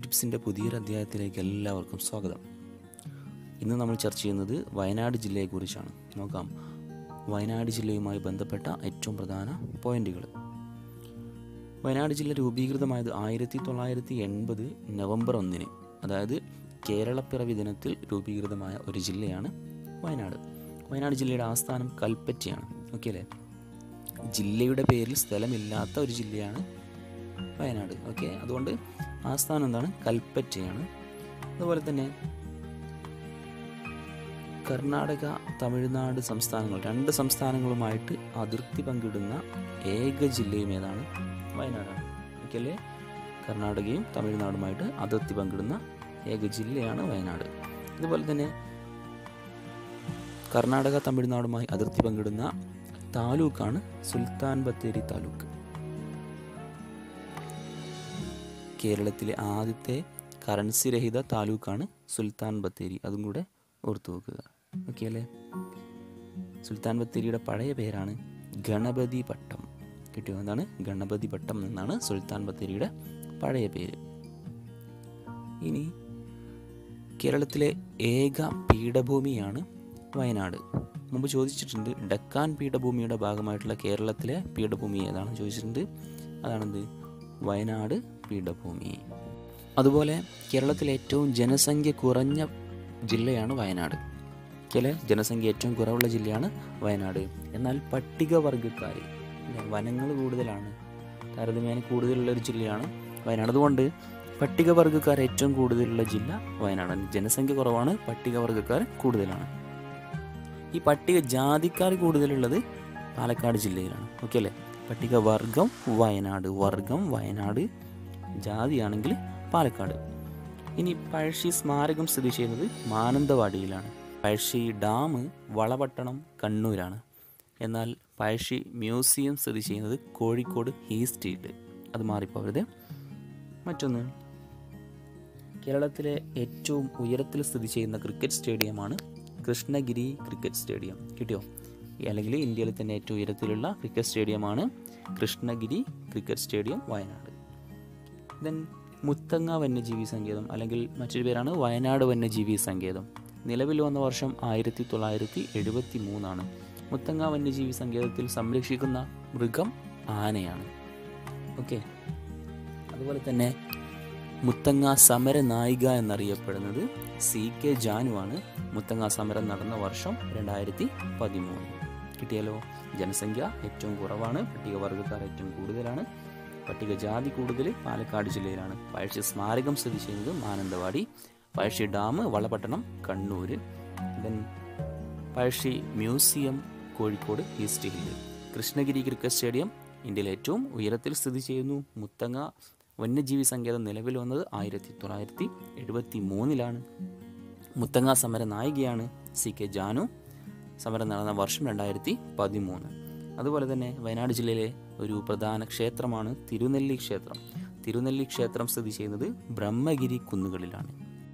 ടിപ്സിൻ്റെ പുതിയൊരു അധ്യായത്തിലേക്ക് എല്ലാവർക്കും സ്വാഗതം ഇന്ന് നമ്മൾ ചർച്ച ചെയ്യുന്നത് വയനാട് ജില്ലയെക്കുറിച്ചാണ് നോക്കാം വയനാട് ജില്ലയുമായി ബന്ധപ്പെട്ട ഏറ്റവും പ്രധാന പോയിന്റുകൾ വയനാട് ജില്ല രൂപീകൃതമായത് ആയിരത്തി തൊള്ളായിരത്തി എൺപത് നവംബർ ഒന്നിന് അതായത് കേരളപ്പിറവി ദിനത്തിൽ രൂപീകൃതമായ ഒരു ജില്ലയാണ് വയനാട് വയനാട് ജില്ലയുടെ ആസ്ഥാനം കൽപ്പറ്റയാണ് ഓക്കെ അല്ലേ ജില്ലയുടെ പേരിൽ സ്ഥലമില്ലാത്ത ഒരു ജില്ലയാണ് വയനാട് ഓക്കെ അതുകൊണ്ട് ആസ്ഥാനം എന്താണ് കൽപ്പറ്റയാണ് അതുപോലെ തന്നെ കർണാടക തമിഴ്നാട് സംസ്ഥാനങ്ങൾ രണ്ട് സംസ്ഥാനങ്ങളുമായിട്ട് അതിർത്തി പങ്കിടുന്ന ഏക ജില്ലയും ഏതാണ് വയനാടാണ് ഓക്കെ അല്ലേ കർണാടകയും തമിഴ്നാടുമായിട്ട് അതിർത്തി പങ്കിടുന്ന ഏക ജില്ലയാണ് വയനാട് അതുപോലെ തന്നെ കർണാടക തമിഴ്നാടുമായി അതിർത്തി പങ്കിടുന്ന താലൂക്കാണ് സുൽത്താൻ ബത്തേരി താലൂക്ക് കേരളത്തിലെ ആദ്യത്തെ കറൻസി രഹിത താലൂക്കാണ് സുൽത്താൻ ബത്തേരി അതും കൂടെ ഓർത്തു വെക്കുക ഓക്കെ അല്ലേ സുൽത്താൻ ബത്തേരിയുടെ പഴയ പേരാണ് ഗണപതി പട്ടം കിട്ടിയോ എന്താണ് ഗണപതി പട്ടം എന്നാണ് സുൽത്താൻ ബത്തേരിയുടെ പഴയ പേര് ഇനി കേരളത്തിലെ ഏക പീഠഭൂമിയാണ് വയനാട് മുമ്പ് ചോദിച്ചിട്ടുണ്ട് ഡക്കാൻ പീഠഭൂമിയുടെ ഭാഗമായിട്ടുള്ള കേരളത്തിലെ പീഠഭൂമി ഏതാണ് ചോദിച്ചിട്ടുണ്ട് അതാണെന്ത് വയനാട് പീഠഭൂമി അതുപോലെ കേരളത്തിലെ ഏറ്റവും ജനസംഖ്യ കുറഞ്ഞ ജില്ലയാണ് വയനാട് ചില ജനസംഖ്യ ഏറ്റവും കുറവുള്ള ജില്ലയാണ് വയനാട് എന്നാൽ പട്ടികവർഗക്കാർ വനങ്ങൾ കൂടുതലാണ് താരതമ്യേന കൂടുതലുള്ള ഒരു ജില്ലയാണ് വയനാട് അതുകൊണ്ട് പട്ടികവർഗക്കാർ ഏറ്റവും കൂടുതലുള്ള ജില്ല വയനാടാണ് ജനസംഖ്യ കുറവാണ് പട്ടികവർഗക്കാർ കൂടുതലാണ് ഈ പട്ടിക ജാതിക്കാർ കൂടുതലുള്ളത് പാലക്കാട് ജില്ലയിലാണ് ഓക്കെ അല്ലേ പട്ടികവർഗം വയനാട് വർഗം വയനാട് ജാതിയാണെങ്കിൽ പാലക്കാട് ഇനി പഴശ്ശി സ്മാരകം സ്ഥിതി ചെയ്യുന്നത് മാനന്തവാടിയിലാണ് പഴശ്ശി ഡാം വളപട്ടണം കണ്ണൂരാണ് എന്നാൽ പഴശ്ശി മ്യൂസിയം സ്ഥിതി ചെയ്യുന്നത് കോഴിക്കോട് ഈസ്റ്റിൽ അത് മാറിപ്പോകരുത് മറ്റൊന്ന് കേരളത്തിലെ ഏറ്റവും ഉയരത്തിൽ സ്ഥിതി ചെയ്യുന്ന ക്രിക്കറ്റ് സ്റ്റേഡിയമാണ് കൃഷ്ണഗിരി ക്രിക്കറ്റ് സ്റ്റേഡിയം കിട്ടിയോ അല്ലെങ്കിൽ ഇന്ത്യയിലെ തന്നെ ഏറ്റവും ഉയരത്തിലുള്ള ക്രിക്കറ്റ് സ്റ്റേഡിയമാണ് Krishnagiri cricket stadium Wayanad then Muthanga വന്യജീവി സങ്കേതം അല്ലെങ്കിൽ മറ്റൊരു പേരാണ് വയനാട് വന്യജീവി സങ്കേതം നിലവിൽ വന്ന വർഷം ആയിരത്തി തൊള്ളായിരത്തി എഴുപത്തി മൂന്നാണ് മുത്തങ്ങ വന്യജീവി സങ്കേതത്തിൽ സംരക്ഷിക്കുന്ന മൃഗം ആനയാണ് ഓക്കെ അതുപോലെ തന്നെ മുത്തങ്ങ സമര നായിക എന്നറിയപ്പെടുന്നത് സി കെ ജാനുവാണ് മുത്തങ്ങ സമരം നടന്ന വർഷം രണ്ടായിരത്തി പതിമൂന്ന് കിട്ടിയാലോ ജനസംഖ്യ ഏറ്റവും കുറവാണ് പട്ടികവർഗക്കാർ ഏറ്റവും കൂടുതലാണ് പട്ടികജാതി കൂടുതൽ പാലക്കാട് ജില്ലയിലാണ് പഴശ്ശി സ്മാരകം സ്ഥിതി ചെയ്യുന്നത് Mananthavady Pazhassi dam Valapattanam Kannur then Pazhassi museum Kozhikode east hill Krishnagiri cricket stadium ഇന്ത്യയിലെ ഏറ്റവും ഉയരത്തിൽ സ്ഥിതി ചെയ്യുന്നു മുത്തങ്ങ വന്യജീവി സങ്കേതം നിലവിൽ വന്നത് ആയിരത്തി തൊള്ളായിരത്തി എഴുപത്തി മൂന്നിലാണ് മുത്തങ്ങ സമര നായികയാണ് സി കെ ജാനു സമരം നടന്ന വർഷം രണ്ടായിരത്തി പതിമൂന്ന് അതുപോലെ തന്നെ വയനാട് ജില്ലയിലെ ഒരു പ്രധാന ക്ഷേത്രമാണ് തിരുനെല്ലി ക്ഷേത്രം തിരുനെല്ലി ക്ഷേത്രം സ്ഥിതി ചെയ്യുന്നത് ബ്രഹ്മഗിരി കുന്നുകളിലാണ്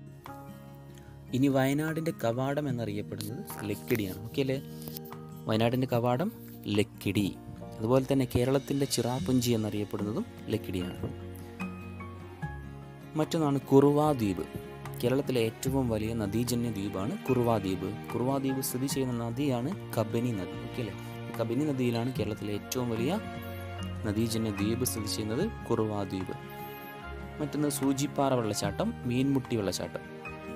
ഇനി വയനാടിൻ്റെ കവാടം എന്നറിയപ്പെടുന്നത് ലക്കിടിയാണ് ഓക്കെ അല്ലേ വയനാടിൻ്റെ കവാടം ലക്കിടി അതുപോലെ തന്നെ കേരളത്തിൻ്റെ ചിറാപ്പുഞ്ചി എന്നറിയപ്പെടുന്നതും ലക്കിടിയാണ് മറ്റൊന്നാണ് കുറുവാ ദ്വീപ് കേരളത്തിലെ ഏറ്റവും വലിയ നദീജന്യ ദ്വീപാണ് കുറുവാ ദ്വീപ് കുറുവാ ദ്വീപ് സ്ഥിതി ചെയ്യുന്ന നദിയാണ് കബനി നദി ഓക്കെ അല്ലേ കബനി നദിയിലാണ് കേരളത്തിലെ ഏറ്റവും വലിയ നദീജന്യ ദ്വീപ് സ്ഥിതി ചെയ്യുന്നത് കുറുവാ ദ്വീപ് മറ്റൊന്ന് സൂചിപ്പാറ വെള്ളച്ചാട്ടം മീൻമുട്ടി വെള്ളച്ചാട്ടം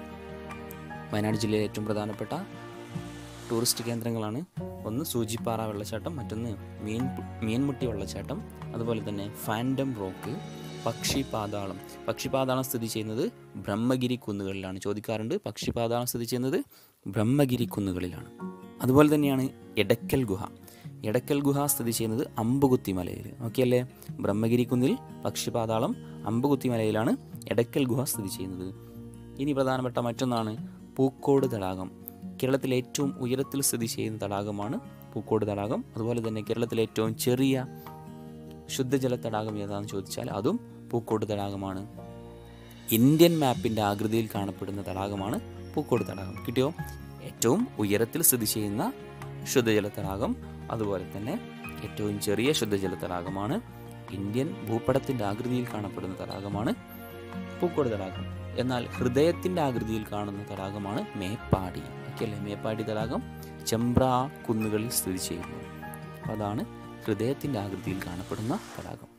വയനാട് ജില്ലയിലെ ഏറ്റവും പ്രധാനപ്പെട്ട ടൂറിസ്റ്റ് കേന്ദ്രങ്ങളാണ് ഒന്ന് സൂചിപ്പാറ വെള്ളച്ചാട്ടം മറ്റൊന്ന് മീൻ മീൻമുട്ടി വെള്ളച്ചാട്ടം അതുപോലെ തന്നെ ഫാൻഡം റോക്ക് പക്ഷിപാതാളം പക്ഷിപാതാളം സ്ഥിതി ചെയ്യുന്നത് ബ്രഹ്മഗിരി കുന്നുകളിലാണ് ചോദിക്കാറുണ്ട് പക്ഷിപാതാളം സ്ഥിതി ചെയ്യുന്നത് ബ്രഹ്മഗിരി കുന്നുകളിലാണ് അതുപോലെ തന്നെയാണ് എടക്കൽ ഗുഹ എടക്കൽ ഗുഹ സ്ഥിതി ചെയ്യുന്നത് അമ്പുകുത്തി മലയിൽ ഓക്കെ അല്ലേ ബ്രഹ്മഗിരി കുന്നിൽ പക്ഷിപാതാളം അമ്പുകുത്തി മലയിലാണ് എടക്കൽ ഗുഹ സ്ഥിതി ചെയ്യുന്നത് ഇനി പ്രധാനപ്പെട്ട മറ്റൊന്നാണ് പൂക്കോട് തടാകം കേരളത്തിലെ ഏറ്റവും ഉയരത്തിൽ സ്ഥിതി ചെയ്യുന്ന തടാകമാണ് പൂക്കോട് തടാകം അതുപോലെ തന്നെ കേരളത്തിലെ ഏറ്റവും ചെറിയ ശുദ്ധജല തടാകം ഏതാണെന്ന് ചോദിച്ചാൽ അതും പൂക്കോട് തടാകമാണ് ഇന്ത്യൻ മാപ്പിൻ്റെ ആകൃതിയിൽ കാണപ്പെടുന്ന തടാകമാണ് പൂക്കോട് തടാകം കിട്ടിയോ ഏറ്റവും ഉയരത്തിൽ സ്ഥിതി ചെയ്യുന്ന ശുദ്ധജല തടാകം അതുപോലെ തന്നെ ഏറ്റവും ചെറിയ ശുദ്ധജല തടാകമാണ് ഇന്ത്യൻ ഭൂപടത്തിൻ്റെ ആകൃതിയിൽ കാണപ്പെടുന്ന തടാകമാണ് പൂക്കോട് തടാകം എന്നാൽ ഹൃദയത്തിൻ്റെ ആകൃതിയിൽ കാണുന്ന തടാകമാണ് മേപ്പാടി ഓക്കെ അല്ലേ മേപ്പാടി തടാകം ചെമ്പ്ര കുന്നുകളിൽ സ്ഥിതി ചെയ്യുന്നു അപ്പോൾ അതാണ് ഹൃദയത്തിൻ്റെ ആകൃതിയിൽ കാണപ്പെടുന്ന തടാകം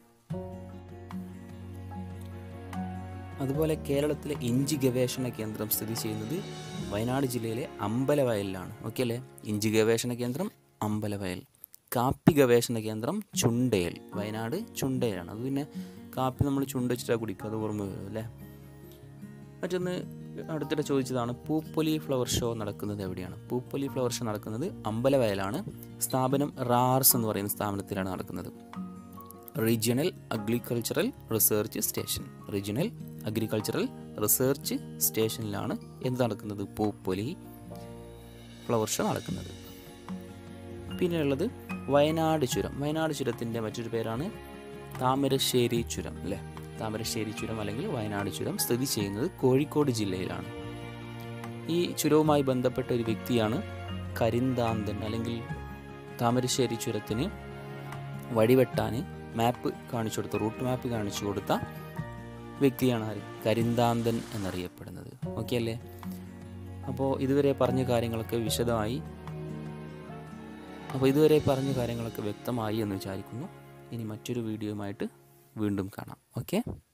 അതുപോലെ കേരളത്തിലെ ഇഞ്ചി ഗവേഷണ കേന്ദ്രം സ്ഥിതി ചെയ്യുന്നത് വയനാട് ജില്ലയിലെ അമ്പലവയലിലാണ് ഓക്കെ അല്ലേ ഇഞ്ചി ഗവേഷണ കേന്ദ്രം അമ്പലവയൽ കാപ്പി ഗവേഷണ കേന്ദ്രം ചുണ്ടേൽ വയനാട് ചുണ്ടേലാണ് അത് പിന്നെ കാപ്പി നമ്മൾ ചുണ്ട വെച്ചിട്ടാണ് കുടിക്കുക അത് ഓർമ്മ വരും അല്ലേ മറ്റൊന്ന് അടുത്തിടെ ചോദിച്ചതാണ് പൂപ്പൊലി ഫ്ലവർ ഷോ നടക്കുന്നത് എവിടെയാണ് പൂപ്പൊലി ഫ്ലവർ ഷോ നടക്കുന്നത് അമ്പലവയലാണ് സ്ഥാപനം റാർസ് എന്ന് പറയുന്ന സ്ഥാപനത്തിലാണ് നടക്കുന്നത് regional agricultural research station regional agricultural research സ്റ്റേഷനിലാണ് എന്ത് നടക്കുന്നത് പൂപ്പൊലി ഫ്ലവർ ഷോ നടക്കുന്നത് പിന്നെയുള്ളത് വയനാട് ചുരം വയനാട് ചുരത്തിൻ്റെ മറ്റൊരു പേരാണ് താമരശ്ശേരി ചുരം അല്ലേ താമരശ്ശേരി ചുരം അല്ലെങ്കിൽ വയനാട് ചുരം സ്ഥിതി ചെയ്യുന്നത് കോഴിക്കോട് ജില്ലയിലാണ് ഈ ചുരവുമായി ബന്ധപ്പെട്ട ഒരു വ്യക്തിയാണ് കരിന്താന്തൻ അല്ലെങ്കിൽ താമരശ്ശേരി ചുരത്തിന് വഴിവെട്ടാൻ മാപ്പ് കാണിച്ചു കൊടുത്ത റൂട്ട് മാപ്പ് കാണിച്ചു കൊടുത്ത വ്യക്തിയാണ് ആര് കരിന്താന്തൻ എന്നറിയപ്പെടുന്നത് ഓക്കെ അല്ലേ അപ്പോൾ ഇതുവരെ പറഞ്ഞ കാര്യങ്ങളൊക്കെ വിശദമായി അപ്പോൾ ഇതുവരെ പറഞ്ഞ കാര്യങ്ങളൊക്കെ വ്യക്തമായി എന്ന് വിചാരിക്കുന്നു ഇനി മറ്റൊരു വീഡിയോയുമായിട്ട് വീണ്ടും കാണാം ഓക്കെ